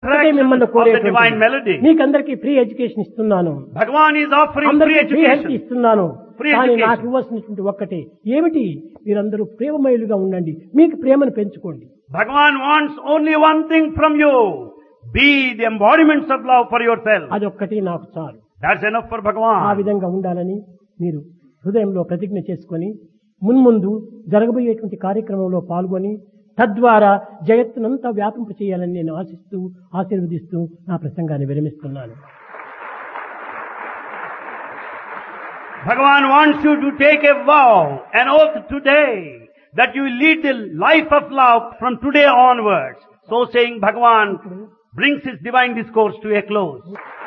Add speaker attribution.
Speaker 1: ఒకటే మిమ్మల్ని
Speaker 2: of the divine melody.
Speaker 1: కోరేటువంటి మీకందరికీ ఫ్రీ ఎడ్యుకేషన్ ఇస్తున్నాను
Speaker 2: Bhagavan is offering free
Speaker 1: అందరికీ ఫ్రీ హెల్త్
Speaker 2: education.
Speaker 1: ఇస్తున్నాను
Speaker 2: Free
Speaker 1: కానీ
Speaker 2: education.
Speaker 1: నాకు ఇవ్వాల్సినటువంటి ఒక్కటే ఏమిటి మీరందరూ ప్రేమమయులుగా ఉండండి మీకు ప్రేమను పెంచుకోండి
Speaker 2: Bhagavan wants only one thing from you. Be the embodiments of love for yourself.
Speaker 1: అదొక్కటి నాకు చాలు
Speaker 2: That's enough for
Speaker 1: ఆ
Speaker 2: Bhagavan.
Speaker 1: విధంగా ఉండాలని మీరు హృదయంలో ప్రతిజ్ఞ చేసుకొని మున్ముందు జరగబోయేటువంటి కార్యక్రమంలో పాల్గొని తద్వారా జగత్తునంతా వ్యాపింప చేయాలని నేను ఆశిస్తూ ఆశీర్వదిస్తూ నా ప్రసంగాన్ని విరమిస్తున్నాను
Speaker 2: Bhagavan wants you to take a vow, an oath today, that you will lead the life of love from today onwards. So saying, Bhagavan brings his divine discourse to a close.